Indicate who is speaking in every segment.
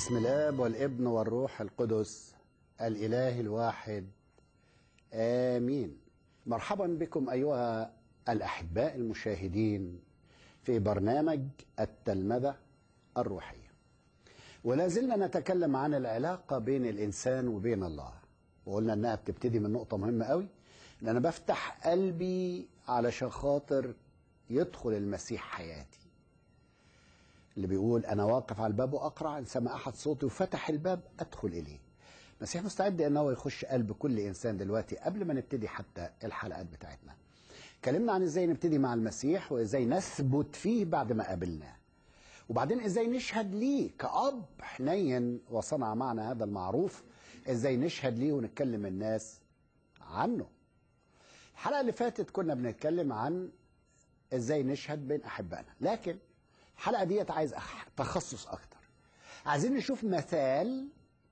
Speaker 1: بسم الاب والابن والروح القدس الاله الواحد امين مرحبا بكم ايها الاحباء المشاهدين في برنامج التلمذه الروحيه ولا زلنا نتكلم عن العلاقه بين الانسان وبين الله وقلنا انها بتبتدي من نقطه مهمه قوي ان انا بفتح قلبي علشان خاطر يدخل المسيح حياتي اللي بيقول انا واقف على الباب واقرع ان سمع احد صوتي وفتح الباب ادخل اليه المسيح مستعد ان هو يخش قلب كل انسان دلوقتي قبل ما نبتدي حتى الحلقات بتاعتنا اتكلمنا عن ازاي نبتدي مع المسيح وازاي نثبت فيه بعد ما قابلناه وبعدين ازاي نشهد ليه كأب حنين وصنع معنا هذا المعروف ازاي نشهد ليه ونتكلم الناس عنه الحلقة اللي فاتت كنا بنتكلم عن ازاي نشهد بين احبائنا لكن الحلقة ديت عايز أح- تخصص اكتر عايزين نشوف مثال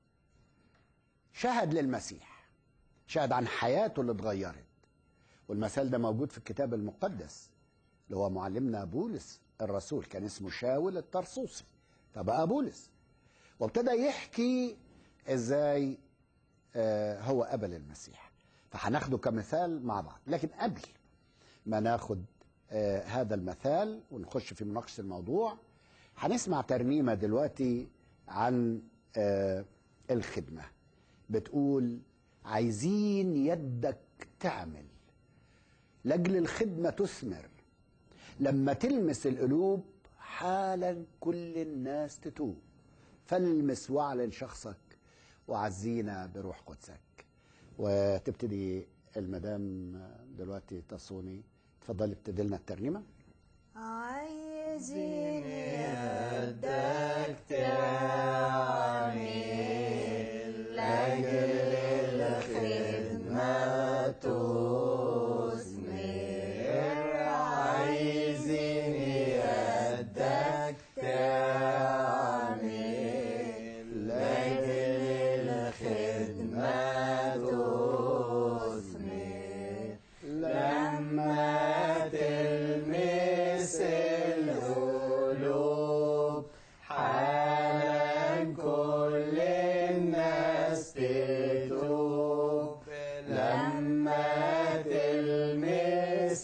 Speaker 1: شهد للمسيح شهد عن حياته اللي اتغيرت والمثال ده موجود في الكتاب المقدس اللي هو معلمنا بولس الرسول كان اسمه شاول الطرسوسي فبقى بولس وابتدى يحكي ازاي آه، هو قبل المسيح فهناخده كمثال مع بعض لكن قبل ما ناخد آه، هذا المثال ونخش في مناقشه الموضوع هنسمع ترنيمه دلوقتي عن آه، الخدمه بتقول عايزين يدك تعمل لاجل الخدمه تثمر لما تلمس القلوب حالا كل الناس تتوب فالمس واعلن شخصك وعزينا بروح قدسك وتبتدي المدام دلوقتي تصوني تفضلي ابتدي لنا الترنيمه
Speaker 2: عايزين يدك تعمل لأجل الخدمة تثمر عايزين يدك تعمل لأجل الخدمة تثمر لما تلمس القلوب حالا كل الناس تتوب لما تلمس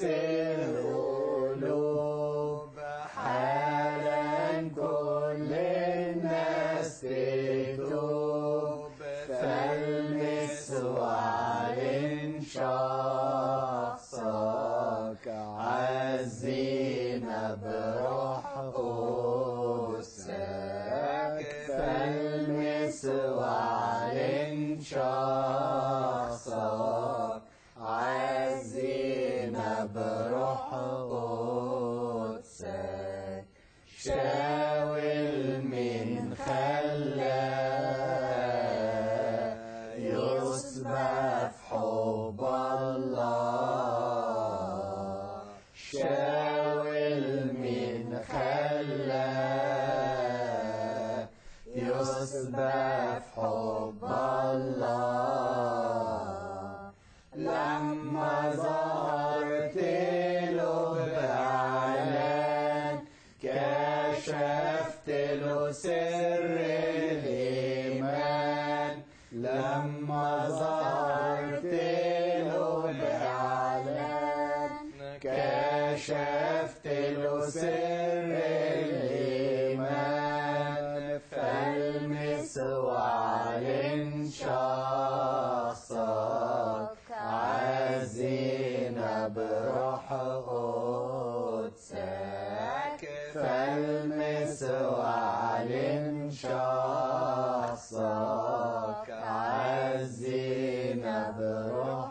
Speaker 2: القلوب حالا كل الناس تتوب فالمس واعلن شخصك عزينا بروح قدسك فالمس واعلن شخصك عزينا بروح قدسك شاول من خلاه يسبح في حب الله شاول من خلاه يسبح في حب الله لما ظهرت له بإعلان كشفت له سر الإيمان لما ظهرت له بإعلان كشفت له سر الإيمان فالمس واعلن شخصك عزينا بروح قدسك فالمس واعلن شخصك عزينا بروح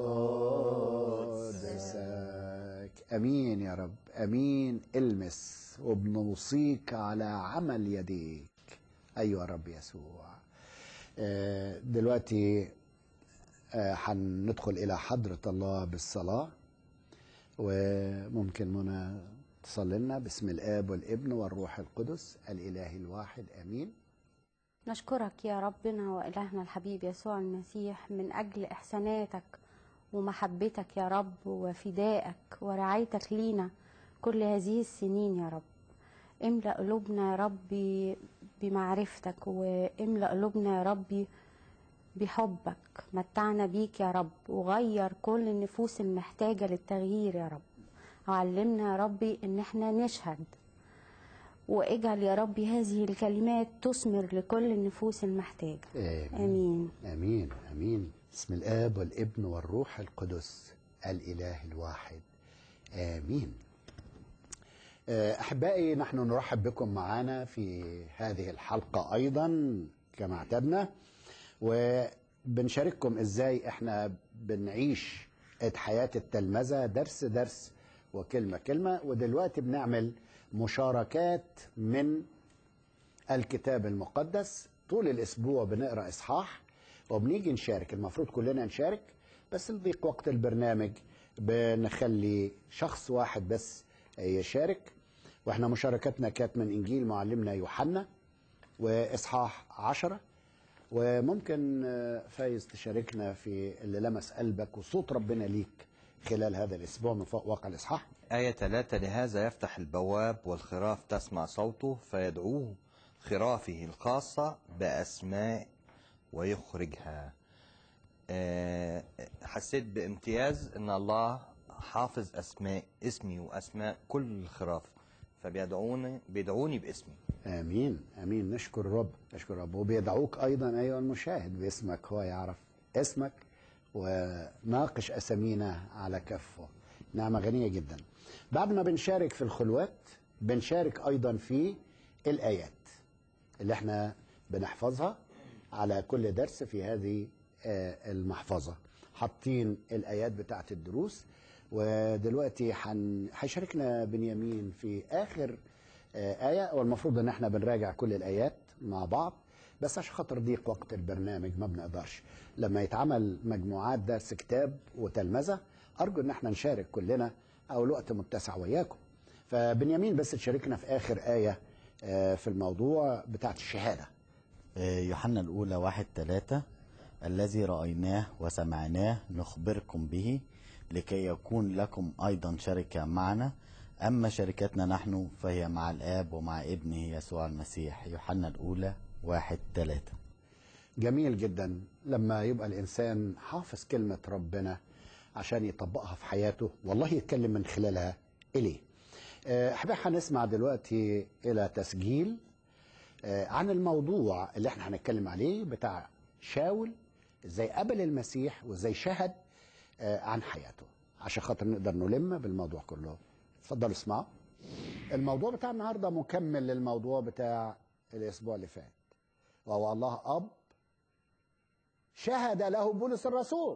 Speaker 2: قدسك
Speaker 1: قدسك امين يا رب امين المس وبنوصيك على عمل يديك ايها يا رب يسوع آه، دلوقتي آه، هندخل الى حضره الله بالصلاه وممكن منى تصلي لنا باسم الاب والابن والروح القدس الاله الواحد امين
Speaker 3: نشكرك يا ربنا وإلهنا الحبيب يسوع المسيح من أجل إحساناتك ومحبتك يا رب وفدائك ورعايتك لينا كل هذه السنين يا رب املأ قلوبنا يا ربي بمعرفتك واملأ قلوبنا يا ربي بحبك متعنا بيك يا رب وغير كل النفوس المحتاجة للتغيير يا رب وعلمنا يا ربي ان احنا نشهد واجعل يا ربي هذه الكلمات تثمر لكل النفوس المحتاجة
Speaker 1: آمين
Speaker 3: امين
Speaker 1: آمين آمين بسم الآب والابن والروح القدس الإله الواحد آمين آه، أحبائي نحن نرحب بكم معنا في هذه الحلقة أيضا كما اعتدنا وبنشارككم إزاي إحنا بنعيش حياة التلمذة درس درس وكلمة كلمة ودلوقتي بنعمل مشاركات من الكتاب المقدس طول الاسبوع بنقرا اصحاح وبنيجي نشارك المفروض كلنا نشارك بس نضيق وقت البرنامج بنخلي شخص واحد بس يشارك واحنا مشاركتنا كانت من انجيل معلمنا يوحنا واصحاح عشرة وممكن آه، فايز تشاركنا في اللي لمس قلبك وصوت ربنا ليك خلال هذا الاسبوع من فوق واقع الاصحاح
Speaker 2: آية ثلاثة لهذا يفتح البواب والخراف تسمع صوته فيدعوه خرافه الخاصة بأسماء ويخرجها آه، حسيت بامتياز ان الله حافظ اسماء اسمي واسماء كل الخراف فبيدعوني بيدعوني باسمي
Speaker 1: امين امين نشكر الرب نشكر الرب وبيدعوك ايضا ايها المشاهد باسمك هو يعرف اسمك وناقش اسامينا على كفه نعمه غنيه جدا بعد ما بنشارك في الخلوات بنشارك ايضا في الايات اللي احنا بنحفظها على كل درس في هذه آه، المحفظه حاطين الايات بتاعت الدروس ودلوقتي حن- هيشاركنا بنيامين في اخر آه، آية والمفروض إن إحنا بنراجع كل الآيات مع بعض بس عشان خاطر ضيق وقت البرنامج ما بنقدرش لما يتعمل مجموعات درس كتاب وتلمذة أرجو إن إحنا نشارك كلنا أو الوقت متسع وياكم فبنيامين بس تشاركنا في آخر آية آه، في الموضوع بتاعت الشهادة
Speaker 4: يوحنا الأولى واحد ثلاثة الذي رأيناه وسمعناه نخبركم به لكي يكون لكم أيضا شركة معنا أما شركتنا نحن فهي مع الآب ومع ابنه يسوع المسيح يوحنا الأولى واحد ثلاثة
Speaker 1: جميل جدا لما يبقى الإنسان حافظ كلمة ربنا عشان يطبقها في حياته والله يتكلم من خلالها إليه آه، أحبائي هنسمع دلوقتي إلى تسجيل آه، عن الموضوع اللي احنا هنتكلم عليه بتاع شاول ازاي قبل المسيح وازاي شهد آه، عن حياته عشان خاطر نقدر نلم بالموضوع كله اتفضلوا اسمعوا الموضوع بتاع النهارده مكمل للموضوع بتاع الاسبوع اللي فات وهو الله اب شهد له بولس الرسول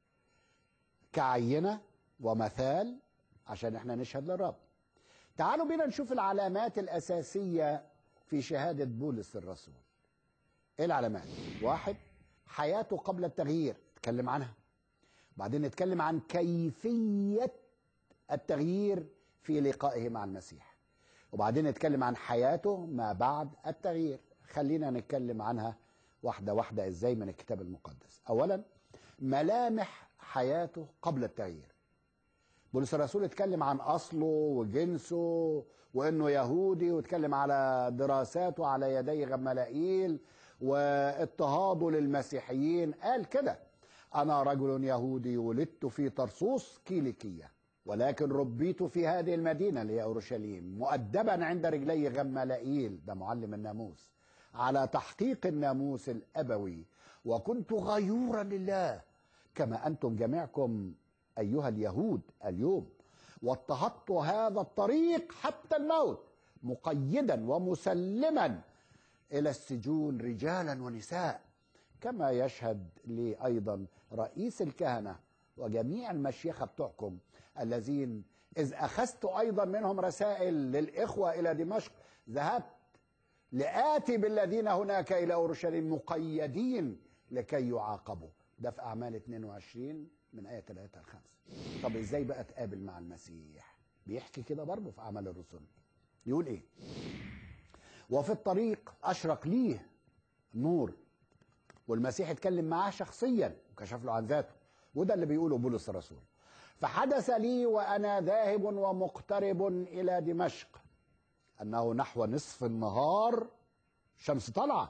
Speaker 1: كعينه ومثال عشان احنا نشهد للرب تعالوا بينا نشوف العلامات الاساسيه في شهاده بولس الرسول ايه العلامات واحد حياته قبل التغيير اتكلم عنها بعدين نتكلم عن كيفيه التغيير في لقائه مع المسيح وبعدين نتكلم عن حياته ما بعد التغيير خلينا نتكلم عنها واحدة واحدة ازاي من الكتاب المقدس اولا ملامح حياته قبل التغيير بولس الرسول اتكلم عن اصله وجنسه وانه يهودي واتكلم على دراساته على يدي غملائيل واضطهاده للمسيحيين قال كده انا رجل يهودي ولدت في طرسوس كيليكيه ولكن ربيت في هذه المدينه اللي هي اورشليم مؤدبا عند رجلي غملائيل ده معلم الناموس على تحقيق الناموس الابوي وكنت غيورا لله كما انتم جميعكم ايها اليهود اليوم واضطهدت هذا الطريق حتى الموت مقيدا ومسلما الى السجون رجالا ونساء كما يشهد لي ايضا رئيس الكهنه وجميع المشيخه بتوعكم الذين اذ اخذت ايضا منهم رسائل للاخوه الى دمشق ذهبت لآتي بالذين هناك إلى أورشليم مقيدين لكي يعاقبوا ده في أعمال 22 من آية 3 ل 5 طب إزاي بقى تقابل مع المسيح بيحكي كده برضه في أعمال الرسل يقول إيه وفي الطريق أشرق ليه نور والمسيح اتكلم معاه شخصيا وكشف له عن ذاته وده اللي بيقوله بولس الرسول فحدث لي وأنا ذاهب ومقترب إلى دمشق أنه نحو نصف النهار شمس طلعة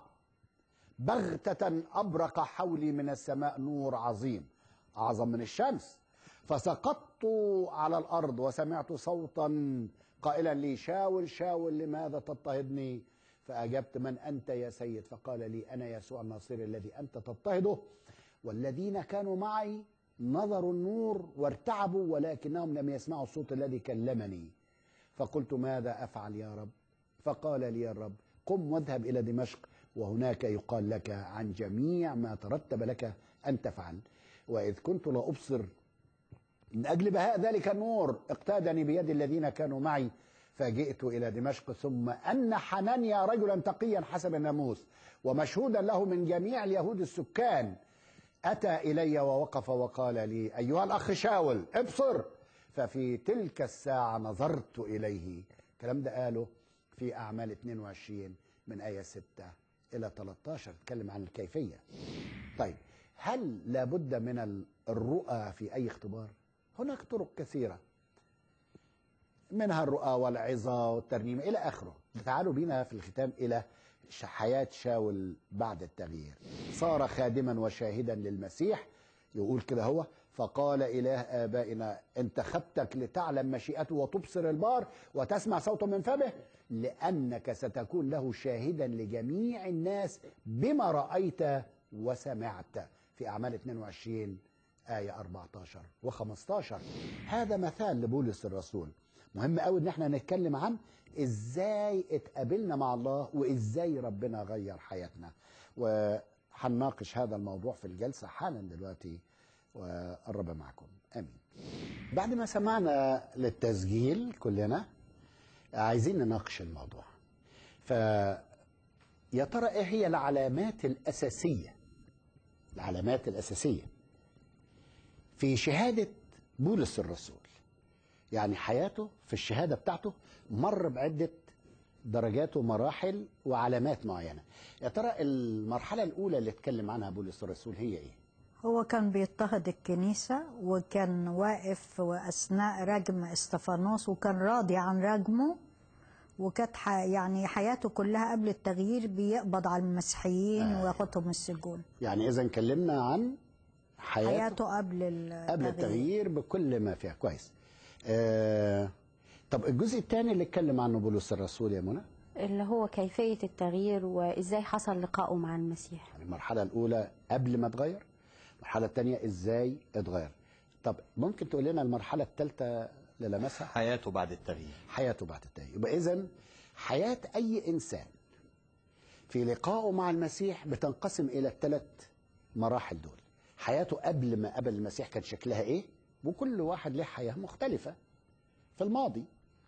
Speaker 1: بغتة أبرق حولي من السماء نور عظيم أعظم من الشمس فسقطت على الأرض وسمعت صوتا قائلا لي شاول شاول لماذا تضطهدني فأجبت من أنت يا سيد فقال لي أنا يسوع الناصري الذي أنت تضطهده والذين كانوا معي نظروا النور وارتعبوا ولكنهم لم يسمعوا الصوت الذي كلمني فقلت ماذا أفعل يا رب فقال لي الرب قم واذهب إلى دمشق وهناك يقال لك عن جميع ما ترتب لك أن تفعل وإذ كنت لا أبصر من أجل بهاء ذلك النور اقتادني بيد الذين كانوا معي فجئت إلى دمشق ثم أن حنانيا رجلا تقيا حسب الناموس ومشهودا له من جميع اليهود السكان أتى إلي ووقف وقال لي أيها الأخ شاول ابصر ففي تلك الساعة نظرت إليه الكلام ده قاله في أعمال 22 من آية 6 إلى 13 تتكلم عن الكيفية طيب هل لابد من الرؤى في أي اختبار؟ هناك طرق كثيرة منها الرؤى والعظة والترنيم إلى آخره تعالوا بينا في الختام إلى ش- حياة شاول بعد التغيير صار خادما وشاهدا للمسيح يقول كده هو فقال إله آبائنا انتخبتك لتعلم مشيئته وتبصر البار وتسمع صوته من فمه لأنك ستكون له شاهدا لجميع الناس بما رأيت وسمعت في أعمال 22 آية 14 و15 هذا مثال لبولس الرسول مهم قوي ان احنا نتكلم عن ازاي اتقابلنا مع الله وازاي ربنا غير حياتنا وهنناقش هذا الموضوع في الجلسة حالا دلوقتي والرب معكم امين بعد ما سمعنا للتسجيل كلنا عايزين نناقش الموضوع ف يا ترى ايه هي العلامات الاساسيه العلامات الاساسيه في شهاده بولس الرسول يعني حياته في الشهاده بتاعته مر بعده درجات ومراحل وعلامات معينه يا ترى المرحله الاولى اللي اتكلم عنها بولس الرسول هي ايه
Speaker 5: هو كان بيضطهد الكنيسة وكان واقف وأثناء رجم استفانوس وكان راضي عن رجمه وكانت ح- يعني حياته كلها قبل التغيير بيقبض على المسيحيين
Speaker 1: آه.
Speaker 5: وياخدهم السجون
Speaker 1: يعني اذا اتكلمنا عن حياته,
Speaker 5: حياته قبل التغيير
Speaker 1: قبل التغيير بكل ما فيها كويس آه طب الجزء الثاني اللي اتكلم عنه بولس الرسول يا منى
Speaker 3: اللي هو كيفية التغيير وإزاي حصل لقائه مع المسيح
Speaker 1: يعني المرحله الاولى قبل ما اتغير المرحله الثانيه ازاي اتغير طب ممكن تقول لنا المرحله الثالثه اللي لمسها
Speaker 2: حياته بعد التغيير
Speaker 1: حياته بعد التغيير يبقى اذا حياه اي انسان في لقائه مع المسيح بتنقسم الى الثلاث مراحل دول حياته قبل ما قبل المسيح كان شكلها ايه وكل واحد له حياه مختلفه في الماضي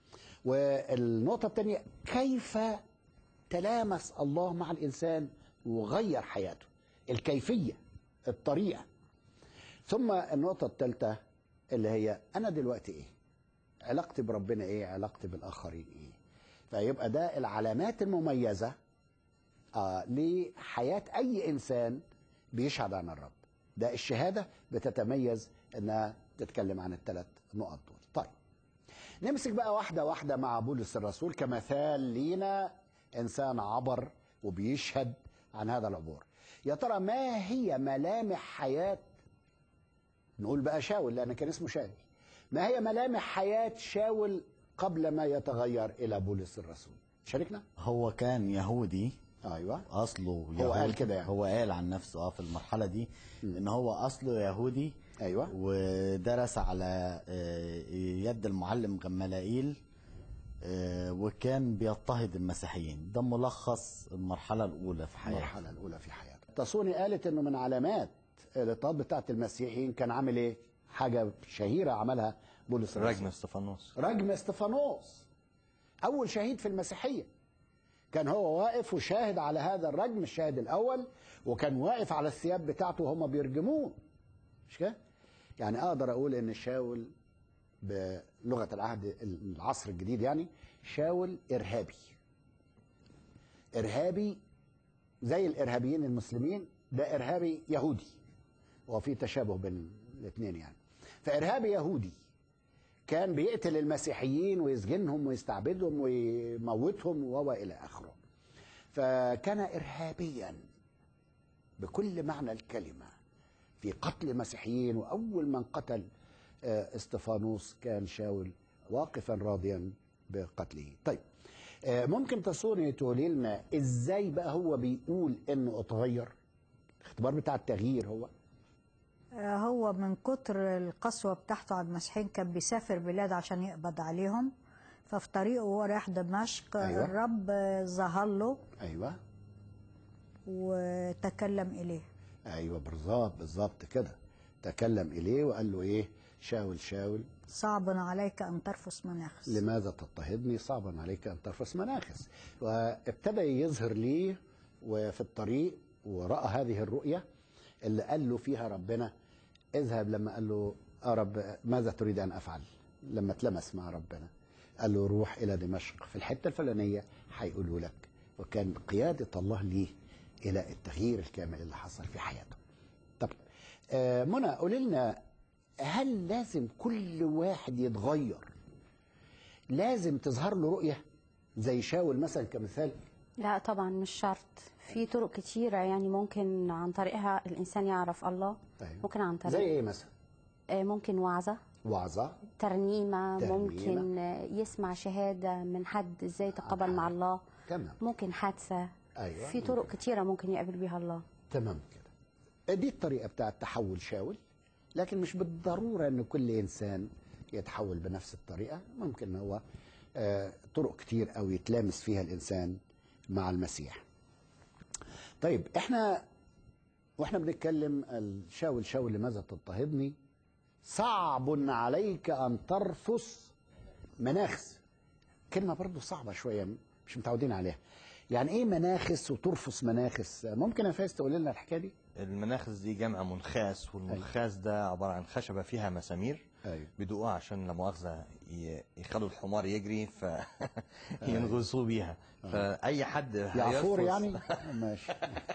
Speaker 1: والنقطه الثانيه كيف تلامس الله مع الانسان وغير حياته الكيفيه الطريقه ثم النقطه الثالثه اللي هي انا دلوقتي ايه علاقتي بربنا ايه علاقتي بالاخرين ايه فيبقى ده العلامات المميزه آه لحياه اي انسان بيشهد عن الرب ده الشهاده بتتميز انها تتكلم عن الثلاث نقط دول طيب نمسك بقى واحده واحده مع بولس الرسول كمثال لينا انسان عبر وبيشهد عن هذا العبور يا ترى ما هي ملامح حياه نقول بقى شاول لان كان اسمه شاول ما هي ملامح حياه شاول قبل ما يتغير الى بولس الرسول شاركنا
Speaker 4: هو كان يهودي
Speaker 1: ايوه
Speaker 4: اصله
Speaker 1: هو
Speaker 4: يهودي
Speaker 1: قال كده يعني.
Speaker 4: هو قال عن نفسه اه في المرحله دي ان هو اصله يهودي
Speaker 1: ايوه
Speaker 4: ودرس على آه، يد المعلم غمالائيل آه، وكان بيضطهد المسيحيين ده ملخص المرحله الاولى في حياته
Speaker 1: المرحله الاولى في حياته تصوني قالت انه من علامات الاضطهاد بتاعت المسيحيين كان عامل ايه حاجه شهيره عملها بولس الرسول
Speaker 2: رجم استفانوس
Speaker 1: رجم استفانوس اول شهيد في المسيحيه كان هو واقف وشاهد على هذا الرجم الشاهد الاول وكان واقف على الثياب بتاعته وهم بيرجموه مش كده يعني اقدر اقول ان شاول بلغه العهد العصر الجديد يعني شاول ارهابي ارهابي زي الارهابيين المسلمين ده ارهابي يهودي وفي تشابه بين الاثنين يعني فارهابي يهودي كان بيقتل المسيحيين ويسجنهم ويستعبدهم ويموتهم وهو إلى آخره فكان إرهابيا بكل معنى الكلمة في قتل المسيحيين وأول من قتل آه، استفانوس كان شاول واقفا راضيا بقتله طيب آه، ممكن تصوني تقولي لنا ازاي بقى هو بيقول انه اتغير الاختبار بتاع التغيير هو
Speaker 5: آه، هو من كتر القسوة بتاعته على المسيحيين كان بيسافر بلاد عشان يقبض عليهم ففي طريقه وهو رايح دمشق
Speaker 1: أيوة.
Speaker 5: الرب آه، ظهر له
Speaker 1: ايوه
Speaker 5: وتكلم إليه
Speaker 1: ايوه بالظبط بالظبط كده تكلم اليه وقال له ايه شاول شاول
Speaker 5: صعب عليك أن ترفس مناخس
Speaker 1: لماذا تضطهدني صعبا عليك ان ترفس مناخس وابتدى يظهر ليه وفي الطريق وراى هذه الرؤيه اللي قال له فيها ربنا اذهب لما قال له يا رب ماذا تريد ان افعل لما اتلمس مع ربنا قال له روح الى دمشق في الحته الفلانيه هيقولوا لك وكان قياده الله ليه الى التغيير الكامل اللي حصل في حياته طب آه منى قولي لنا هل لازم كل واحد يتغير لازم تظهر له رؤيه زي شاول مثلا كمثال
Speaker 3: لا طبعا مش شرط في طرق كتيرة يعني ممكن عن طريقها الإنسان يعرف الله
Speaker 1: أيوة.
Speaker 3: ممكن عن
Speaker 1: زي
Speaker 3: طريق
Speaker 1: ايه مثلا
Speaker 3: آه، ممكن وعظة
Speaker 1: وعظه
Speaker 3: ترنيمة,
Speaker 1: ترنيمة.
Speaker 3: ممكن آه، يسمع شهادة من حد ازاي يتقابل مع الله
Speaker 1: تمام
Speaker 3: ممكن حادثة
Speaker 1: ايوه
Speaker 3: في طرق كتيرة ممكن يقابل بيها الله
Speaker 1: تمام كده دي الطريقه بتاعت تحول شاول لكن مش بالضروره ان كل انسان يتحول بنفس الطريقه ممكن هو آه، طرق كتير او يتلامس فيها الانسان مع المسيح طيب احنا واحنا بنتكلم الشاول شاول لماذا تضطهدني صعب عليك ان ترفس مناخس كلمه برضو صعبه شويه مش متعودين عليها يعني ايه مناخس وترفس مناخس ممكن يا فايز تقول لنا الحكايه دي
Speaker 2: المناخس دي جمع منخاس والمنخاس ده عبارة عن خشبة فيها مسامير
Speaker 1: ايوه
Speaker 2: بدقوها عشان لا مؤاخذة ي- يخلوا الحمار يجري ف ينغصوا بيها فأي حد
Speaker 1: يعفور
Speaker 2: هيرفس-
Speaker 1: يعني ماشي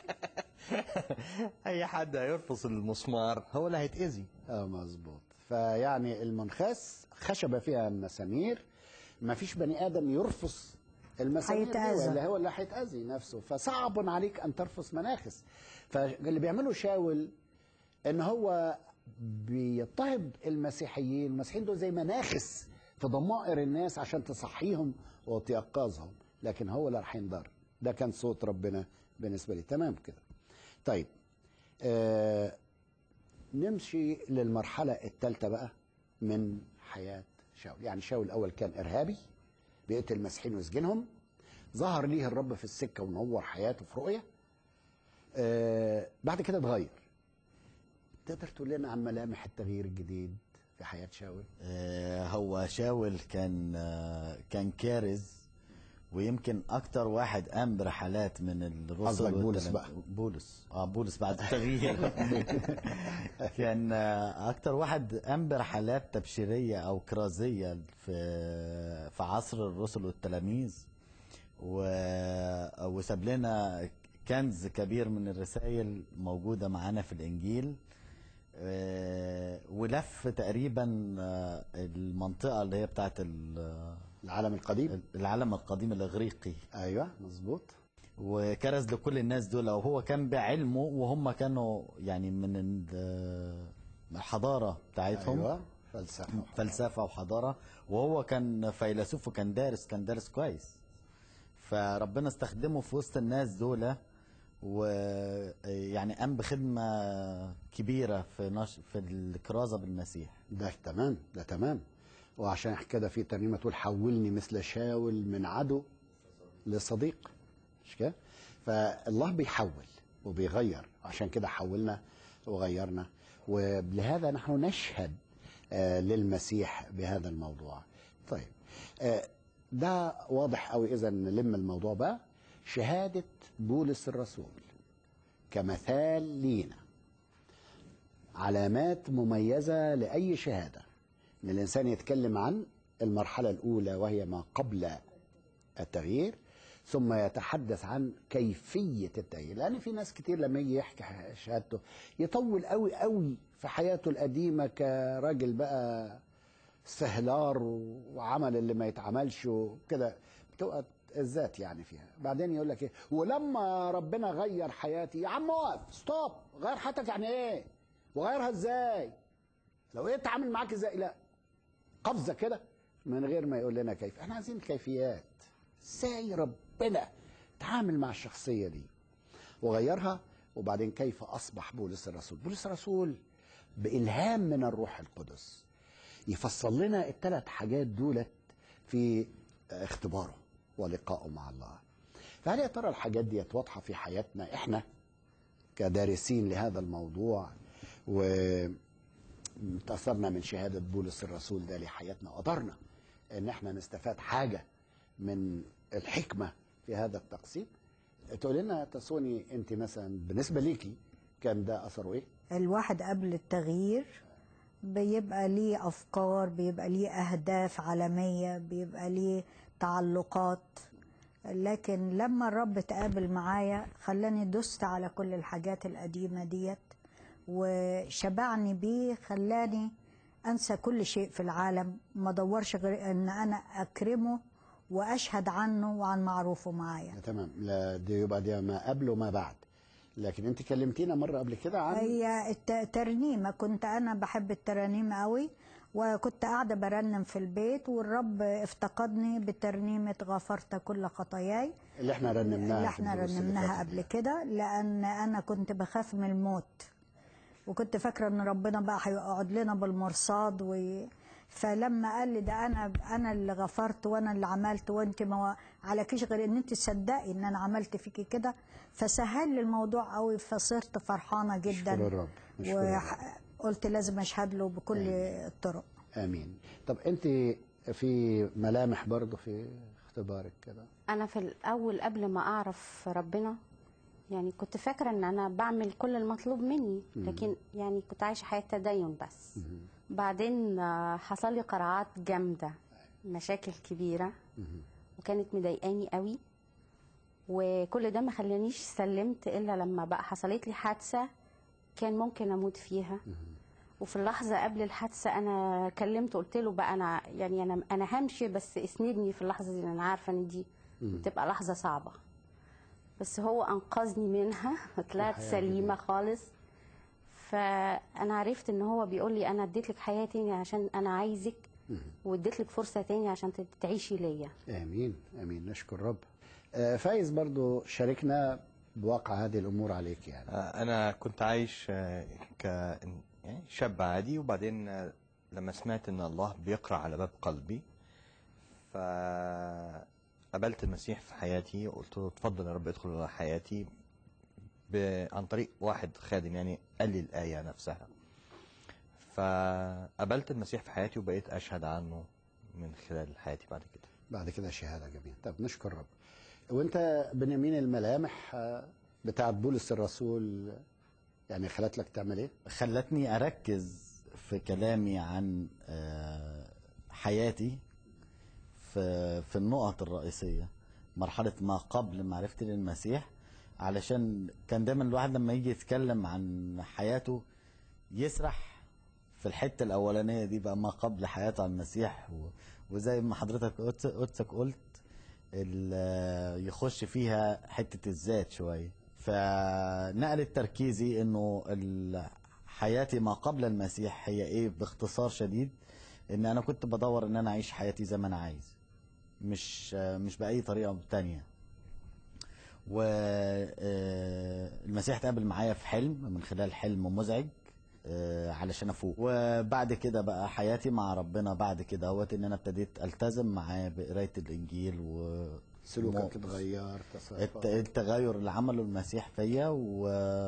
Speaker 2: أي حد هيرفص المسمار هو اللي هيتأذي
Speaker 1: اه مظبوط فيعني المنخاس خشبه فيها مسامير ما فيش بني ادم يرفس المسامير دي
Speaker 5: هيتأذى.
Speaker 1: ولا هو اللي هيتاذي نفسه فصعب عليك ان ترفس مناخس فاللي بيعمله شاول ان هو بيضطهد المسيحيين المسيحيين دول زي مناخس في ضمائر الناس عشان تصحيهم وتيقظهم لكن هو اللي راح ينضر ده كان صوت ربنا بالنسبه لي تمام كده طيب آه نمشي للمرحلة الثالثة بقى من حياة شاول يعني شاول الأول كان إرهابي بيقتل المسيحيين ويسجنهم ظهر ليه الرب في السكة ونور حياته في رؤية آه بعد كده اتغير تقدر تقول لنا عن ملامح التغيير الجديد في حياة شاول
Speaker 4: آه، هو شاول كان آه، كان كارز ويمكن اكتر واحد قام برحلات من الرسل
Speaker 1: قصدك بولس
Speaker 4: والتلام-
Speaker 1: بقى.
Speaker 4: بولس اه بولس بعد التغيير كان آه، اكتر واحد قام برحلات تبشيريه او كرازيه في في عصر الرسل والتلاميذ و... وساب لنا كنز كبير من الرسائل موجوده معانا في الانجيل آه، ولف تقريبا آه، المنطقه اللي هي بتاعت ال-
Speaker 1: العالم القديم
Speaker 4: العالم القديم الاغريقي
Speaker 1: أيوة مظبوط
Speaker 4: وكرز لكل الناس دول وهو كان بعلمه وهم كانوا يعني من ال- الحضاره بتاعتهم
Speaker 1: أيوة فلسفة
Speaker 4: فلسفه وحضاره وهو كان فيلسوف وكان دارس كان دارس كويس فربنا استخدمه في وسط الناس دول ويعني قام بخدمه كبيره في نش... في الكرازه بالمسيح
Speaker 1: ده تمام ده تمام وعشان كده في ترنيمه تقول حولني مثل شاول من عدو لصديق مش كده فالله بيحول وبيغير عشان كده حولنا وغيرنا ولهذا نحن نشهد آه، للمسيح بهذا الموضوع طيب آه، ده واضح قوي اذا نلم الموضوع بقى شهاده بولس الرسول كمثال لينا علامات مميزة لأي شهادة إن الإنسان يتكلم عن المرحلة الأولى وهي ما قبل التغيير ثم يتحدث عن كيفية التغيير لأن في ناس كتير لما يجي يحكي شهادته يطول قوي قوي في حياته القديمة كراجل بقى استهلار وعمل اللي ما يتعملش وكده بتبقى الذات يعني فيها بعدين يقول لك ايه ولما ربنا غير حياتي يا عم اقف ستوب غير حياتك يعني ايه وغيرها ازاي لو ايه اتعامل معاك ازاي لا قفزه كده من غير ما يقول لنا كيف احنا عايزين كيفيات ازاي ربنا تعامل مع الشخصيه دي وغيرها وبعدين كيف اصبح بولس الرسول بولس الرسول بالهام من الروح القدس يفصل لنا الثلاث حاجات دولت في اختباره ولقائه مع الله فهل يا ترى الحاجات دي واضحه في حياتنا احنا كدارسين لهذا الموضوع وتأثرنا من شهادة بولس الرسول ده لحياتنا وقدرنا ان احنا نستفاد حاجة من الحكمة في هذا التقسيم تقول لنا تسوني انت مثلا بالنسبة ليكي كان ده اثره ايه؟
Speaker 5: الواحد قبل التغيير بيبقى ليه أفكار بيبقى ليه أهداف عالمية بيبقى ليه تعلقات لكن لما الرب تقابل معايا خلاني دست على كل الحاجات القديمة ديت وشبعني بيه خلاني أنسى كل شيء في العالم ما دورش غير أن أنا أكرمه وأشهد عنه وعن معروفه معايا
Speaker 1: تمام لا دي يبقى دي ما قبل وما بعد لكن انت كلمتينا مرة قبل كده عن
Speaker 5: هي الترنيمة كنت أنا بحب الترانيم قوي وكنت قاعدة برنم في البيت والرب افتقدني بترنيمة غفرت كل خطاياي
Speaker 1: اللي احنا رنمناها
Speaker 5: اللي
Speaker 1: في
Speaker 5: احنا
Speaker 1: الدروس اللي
Speaker 5: رنمناها
Speaker 1: فاتت
Speaker 5: قبل
Speaker 1: دي.
Speaker 5: كده لأن أنا كنت بخاف من الموت وكنت فاكرة إن ربنا بقى هيقعد لنا بالمرصاد و... فلما قال لي ده انا انا اللي غفرت وانا اللي عملت وانت ما عليكيش غير ان انت تصدقي ان انا عملت فيكي كده فسهل لي الموضوع قوي فصرت فرحانه جدا
Speaker 1: نشكر الرب نشكر الرب
Speaker 5: وقلت لازم اشهد له بكل الطرق
Speaker 1: امين طب انت في ملامح برضه في اختبارك كده
Speaker 3: انا في الاول قبل ما اعرف ربنا يعني كنت فاكره ان انا بعمل كل المطلوب مني لكن يعني كنت عايشه حياه تدين بس بعدين آه، حصل لي قرعات جامده مشاكل كبيره وكانت مضايقاني قوي وكل ده ما خلانيش سلمت الا لما بقى حصلت لي حادثه كان ممكن اموت فيها وفي اللحظه قبل الحادثه انا كلمت قلت له بقى انا يعني انا انا همشي بس اسندني في اللحظه دي لأن انا عارفه ان دي بتبقى لحظه صعبه بس هو انقذني منها طلعت
Speaker 1: الحياة
Speaker 3: سليمه خالص فانا عرفت ان هو بيقول لي انا اديت لك حياه تاني عشان انا عايزك واديت لك فرصه تاني عشان تت- تعيشي ليا
Speaker 1: امين امين نشكر رب آه، فايز برضه شاركنا بواقع هذه الامور عليك يعني
Speaker 2: آه، انا كنت عايش آه، ك يعني شاب عادي وبعدين آه، لما سمعت ان الله بيقرا على باب قلبي فقبلت المسيح في حياتي وقلت له اتفضل يا رب ادخل على حياتي ب... عن طريق واحد خادم يعني قال لي الايه نفسها فقبلت المسيح في حياتي وبقيت اشهد عنه من خلال حياتي بعد كده
Speaker 1: بعد كده شهاده جميله طب نشكر رب وانت بنيامين الملامح آه، بتاعت بولس الرسول يعني خلت لك تعمل ايه؟
Speaker 4: خلتني اركز في كلامي عن آه، حياتي في في النقط الرئيسيه مرحله ما قبل معرفتي للمسيح علشان كان دايما الواحد لما يجي يتكلم عن حياته يسرح في الحته الاولانيه دي بقى ما قبل حياته عن المسيح و- وزي ما حضرتك قلت قدسك قلت ال- يخش فيها حته الذات شويه فنقلت تركيزي انه ال- حياتي ما قبل المسيح هي ايه باختصار شديد ان انا كنت بدور ان انا اعيش حياتي زي ما انا عايز مش مش باي طريقه تانية والمسيح تقابل معايا في حلم من خلال حلم مزعج آه، علشان افوق وبعد كده بقى حياتي مع ربنا بعد كده هوت ان انا ابتديت التزم معاه بقرايه الانجيل و
Speaker 1: سلوكك
Speaker 4: مو-
Speaker 1: اتغير
Speaker 4: الت-
Speaker 1: تصرفاتك
Speaker 4: التغير اللي عمله المسيح فيا و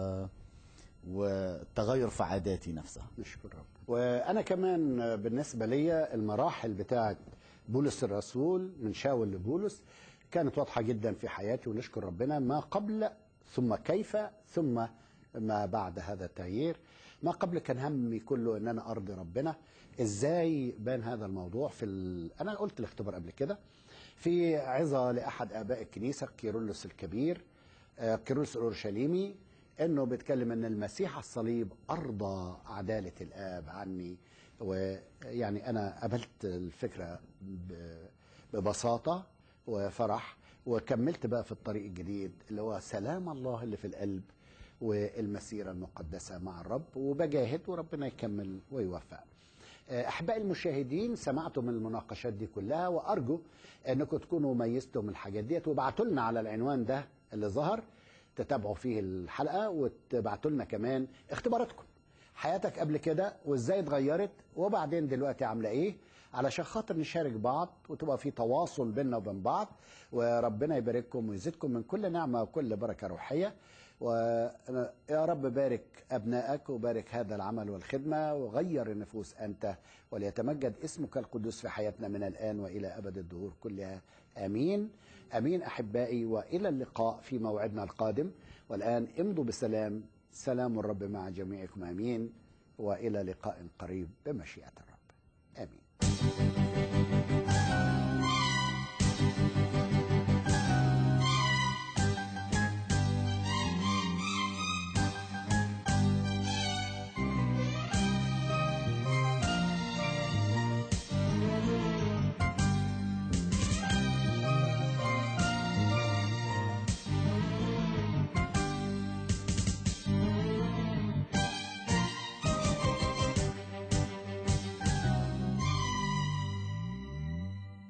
Speaker 4: والتغير في عاداتي نفسها
Speaker 1: نشكر رب وانا كمان بالنسبه ليا المراحل بتاعت بولس الرسول من شاول لبولس كانت واضحه جدا في حياتي ونشكر ربنا ما قبل ثم كيف ثم ما بعد هذا التغيير ما قبل كان همي كله ان انا ارضي ربنا ازاي بان هذا الموضوع في ال... انا قلت الاختبار قبل كده في عظه لاحد اباء الكنيسه كيرلس الكبير آه، كيرلس الاورشليمي انه بيتكلم ان المسيح على الصليب ارضى عداله الاب عني ويعني انا قبلت الفكره ب- ببساطه وفرح وكملت بقى في الطريق الجديد اللي هو سلام الله اللي في القلب والمسيره المقدسه مع الرب وبجاهد وربنا يكمل ويوفق. احبائي المشاهدين سمعتم المناقشات دي كلها وارجو انكم تكونوا ميزتم الحاجات ديت وابعتوا لنا على العنوان ده اللي ظهر تتابعوا فيه الحلقه وتبعتوا لنا كمان اختباراتكم حياتك قبل كده وازاي اتغيرت وبعدين دلوقتي عامله ايه علشان خاطر نشارك بعض وتبقى في تواصل بيننا وبين بعض وربنا يبارككم ويزيدكم من كل نعمه وكل بركه روحيه ويا رب بارك ابنائك وبارك هذا العمل والخدمه وغير النفوس انت وليتمجد اسمك القدوس في حياتنا من الان والى ابد الدهور كلها امين امين احبائي والى اللقاء في موعدنا القادم والان امضوا بسلام سلام الرب مع جميعكم امين والى لقاء قريب بمشيئه الرب امين